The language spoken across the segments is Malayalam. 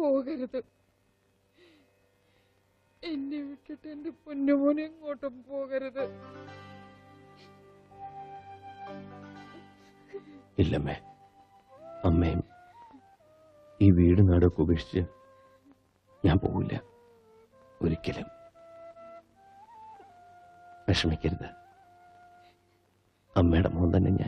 പോകരുത് എന്നെ വിട്ടിട്ട് എന്റെ പൊന്നുമോനെ എങ്ങോട്ടും പോകരുത് ഇല്ലമ്മേ അമ്മയും ഈ വീട് നാടൊക്കെ ഉപേക്ഷിച്ച് ഞാൻ പോവില്ല ഒരിക്കലും വിഷമിക്കരുത് അമ്മയുടെ മോൻ തന്നെ ഞാൻ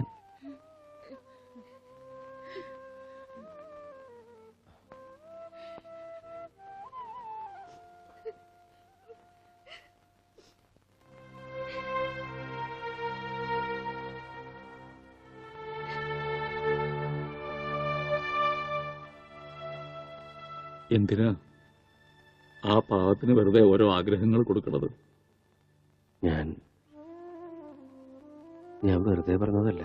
എന്തിനാ ആ പാവത്തിന് വെറുതെ ഓരോ ആഗ്രഹങ്ങൾ കൊടുക്കണത് ഞാൻ ഞാൻ വെറുതെ പറഞ്ഞതല്ല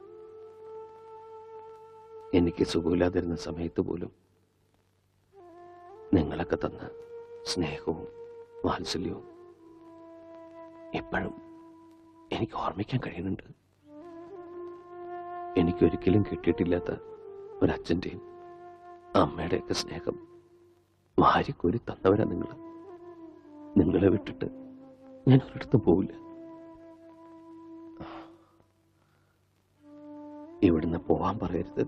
എനിക്ക് സുഖമില്ലാതിരുന്ന സമയത്ത് പോലും നിങ്ങളൊക്കെ തന്ന സ്നേഹവും വാത്സല്യവും ഇപ്പോഴും എനിക്ക് ഓർമ്മിക്കാൻ കഴിയുന്നുണ്ട് എനിക്കൊരിക്കലും കിട്ടിയിട്ടില്ലാത്ത ഒരച്ഛൻ്റെയും അമ്മയുടെയൊക്കെ സ്നേഹം വാരിക്കോരി തന്നവരാ നിങ്ങൾ നിങ്ങളെ വിട്ടിട്ട് ഞാൻ ഒരിടത്തും പോവില്ല ഇവിടുന്ന് പോവാൻ പറയരുത്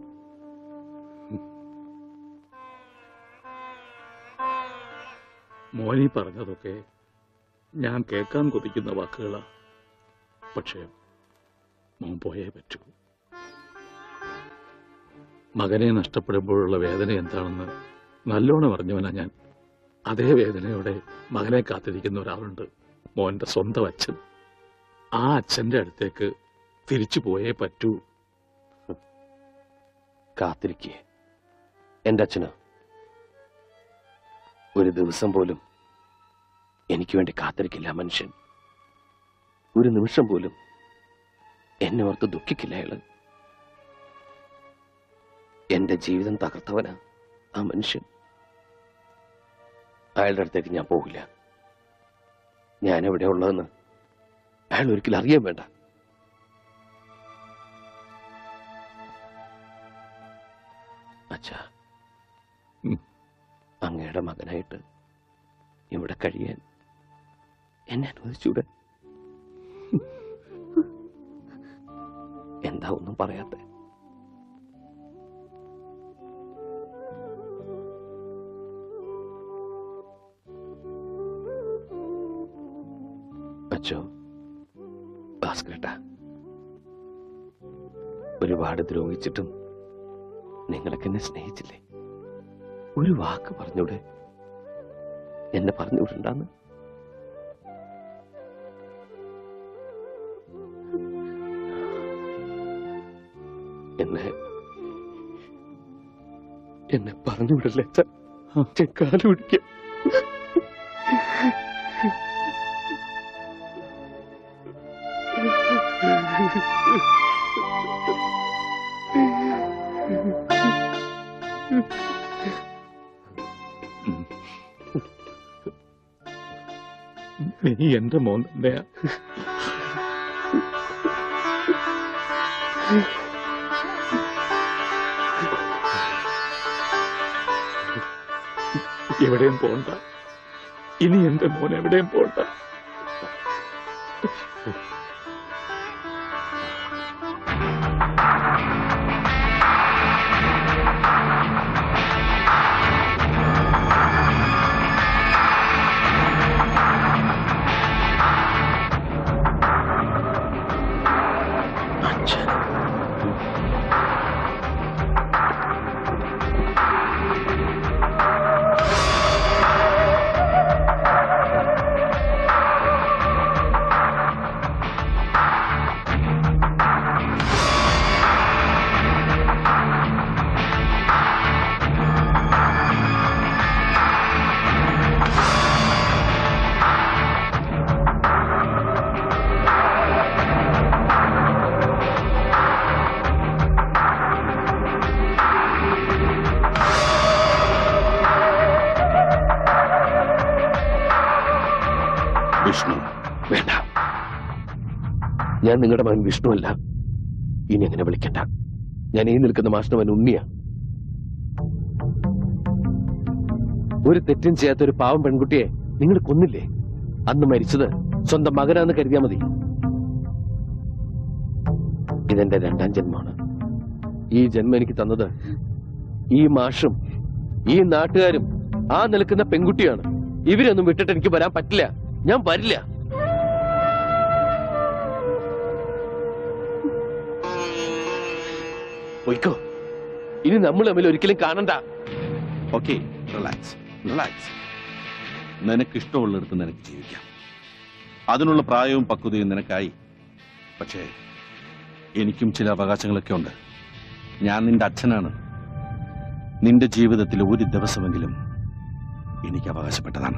മോനി പറഞ്ഞതൊക്കെ ഞാൻ കേൾക്കാൻ കൊതിക്കുന്ന വാക്കുകളാ പക്ഷേ മോൻ പോയേ പറ്റൂ മകനെ നഷ്ടപ്പെടുമ്പോഴുള്ള വേദന എന്താണെന്ന് നല്ലോണം അറിഞ്ഞവനാ ഞാൻ അതേ വേദനയോടെ മകനെ കാത്തിരിക്കുന്ന ഒരാളുണ്ട് മോന്റെ സ്വന്തം അച്ഛൻ ആ അച്ഛന്റെ അടുത്തേക്ക് തിരിച്ചു പോയേ പറ്റൂ കാത്തിരിക്കേ എന്റെ അച്ഛന് ഒരു ദിവസം പോലും എനിക്ക് വേണ്ടി കാത്തിരിക്കില്ല ആ മനുഷ്യൻ ഒരു നിമിഷം പോലും എന്നെ ഓർത്ത് ദുഃഖിക്കില്ല അയാള് എന്റെ ജീവിതം തകർത്തവനാ ആ മനുഷ്യൻ അയാളുടെ അടുത്തേക്ക് ഞാൻ പോകില്ല ഞാൻ എവിടെ ഉള്ളതെന്ന് അയാൾ ഒരിക്കലും അറിയാൻ വേണ്ട അച്ഛാ ഉം. അങ്ങയുടെ മകനായിട്ട് ഇവിടെ കഴിയാൻ എന്നെ അനുവദിച്ചൂടെ എന്താ ഒന്നും പറയാത്തെ അച്ഛോ ഭാസ്കരട്ട ഒരുപാട് ദ്രോഹിച്ചിട്ടും നിങ്ങളൊക്കെ എന്നെ സ്നേഹിച്ചില്ലേ ഒരു വാക്ക് പറഞ്ഞൂടെ എന്നെ പറഞ്ഞുവിടണ്ടെന്ന് എന്നെ എന്നെ പറഞ്ഞുവിടല്ലേ അച്ഛാ. ഞാൻ കാല് പിടിക്കാം നീ എന്റെ മോൻ തന്നെയാ എവിടെയും പോണ്ട ഇനി എന്റെ മോൻ എവിടെയും പോണ്ട അച്ഛൻ വിഷ്ണു വേണ്ട ഞാൻ നിങ്ങളുടെ മകൻ വിഷ്ണു അല്ല ഇനി അങ്ങനെ വിളിക്കണ്ട ഞാൻ ഈ നിൽക്കുന്ന മാഷ്ടവൻ ഉണ്ണിയാ ഒരു തെറ്റും ചെയ്യാത്ത ഒരു പാവം പെൺകുട്ടിയെ നിങ്ങൾ കൊന്നില്ലേ അന്ന് മരിച്ചത് സ്വന്തം മകനാന്ന് കരുതിയാ മതി ഇതെന്റെ രണ്ടാം ജന്മമാണ് ഈ ജന്മം എനിക്ക് തന്നത് ഈ മാഷും ഈ നാട്ടുകാരും ആ നിൽക്കുന്ന പെൺകുട്ടിയാണ് ഇവരൊന്നും വിട്ടിട്ട് എനിക്ക് വരാൻ പറ്റില്ല ഞാൻ വരില്ല പൊയ്ക്കോ ഇനി നമ്മൾ തമ്മിൽ ഒരിക്കലും കാണണ്ട ഓക്കെ റിലാക്സ് റിലാക്സ് നിനക്ക് ഇഷ്ടമുള്ളിടത്ത് നിനക്ക് ജീവിക്കാം അതിനുള്ള പ്രായവും പക്വതയും നിനക്കായി പക്ഷേ എനിക്കും ചില അവകാശങ്ങളൊക്കെ ഉണ്ട് ഞാൻ നിന്റെ അച്ഛനാണ് നിന്റെ ജീവിതത്തിൽ ഒരു ദിവസമെങ്കിലും എനിക്ക് അവകാശപ്പെട്ടതാണ്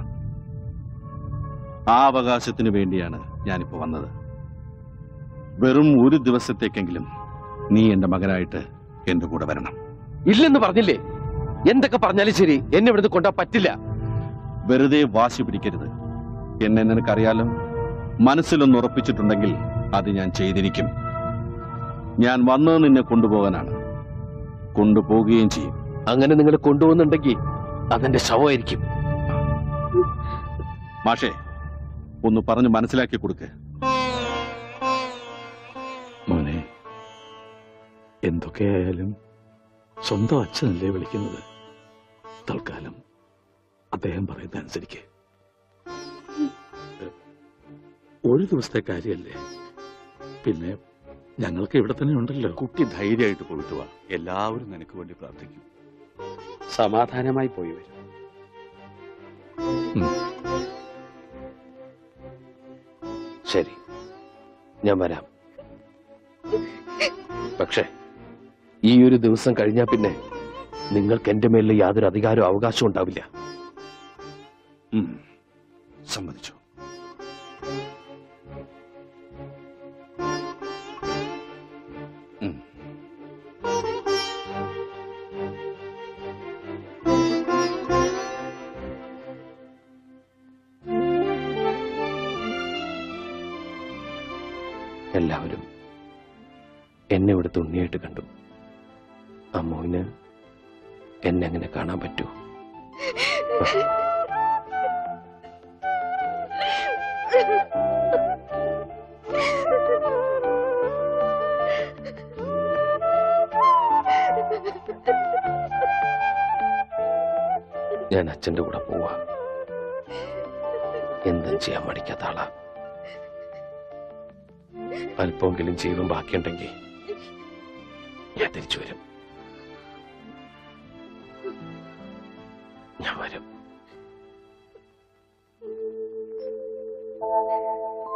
ആ അവകാശത്തിന് വേണ്ടിയാണ് ഞാനിപ്പോ വന്നത് വെറും ഒരു ദിവസത്തേക്കെങ്കിലും നീ എന്റെ മകനായിട്ട് എന്റെ കൂടെ വരണം ഇല്ലെന്ന് പറഞ്ഞില്ലേ എന്തൊക്കെ പറഞ്ഞാലും ശരി എന്നെ ഇവിടുന്ന് കൊണ്ടാ പറ്റില്ല വെറുതെ വാശി പിടിക്കരുത് എന്നെ നിനക്കറിയാലോ മനസ്സിലൊന്ന് ഉറപ്പിച്ചിട്ടുണ്ടെങ്കിൽ അത് ഞാൻ ചെയ്തിരിക്കും ഞാൻ വന്നത് നിന്നെ കൊണ്ടുപോകാനാണ് കൊണ്ടുപോവുകയും ചെയ്യും അങ്ങനെ നിങ്ങൾ കൊണ്ടുപോകുന്നുണ്ടെങ്കിൽ അതെന്റെ ശവമായിരിക്കും മാഷേ ഒന്ന് പറഞ്ഞ് മനസ്സിലാക്കി കൊടുക്ക് മോനെ എന്തൊക്കെയായാലും സ്വന്തം അച്ഛനല്ലേ വിളിക്കുന്നത് തൽക്കാലം അദ്ദേഹം പറയുന്ന അനുസരിക്ക് ഒരു ദിവസത്തെ കാര്യമല്ലേ പിന്നെ ഞങ്ങൾക്ക് ഇവിടെ തന്നെ ഉണ്ടല്ലോ കുട്ടി ധൈര്യമായിട്ട് പോയിട്ട് വാ എല്ലാവരും നിനക്ക് വേണ്ടി പ്രാർത്ഥിക്കും സമാധാനമായി പോയി വരും ശരി ഞാൻ വരാം പക്ഷേ ഈ ഒരു ദിവസം കഴിഞ്ഞാൽ പിന്നെ നിങ്ങൾക്ക് എന്റെ മേലിൽ യാതൊരു അധികാരവും അവകാശവും ഉണ്ടാവില്ല ഉം. സമ്മതിച്ചു ഉം. എല്ലാവരും എന്നെ ഇവിടെ തുണ്ണിയായിട്ട് കണ്ടു അമ്മുവിന് എന്നെ അങ്ങനെ കാണാൻ പറ്റൂ ഞാൻ അച്ഛന്റെ കൂടെ പോവാ എന്തും ചെയ്യാൻ മടിക്കാത്ത ആളാ അല്പമെങ്കിലും ജീവൻ ബാക്കിയുണ്ടെങ്കിൽ ഞാൻ തിരിച്ചു വരും ഞാൻ വരും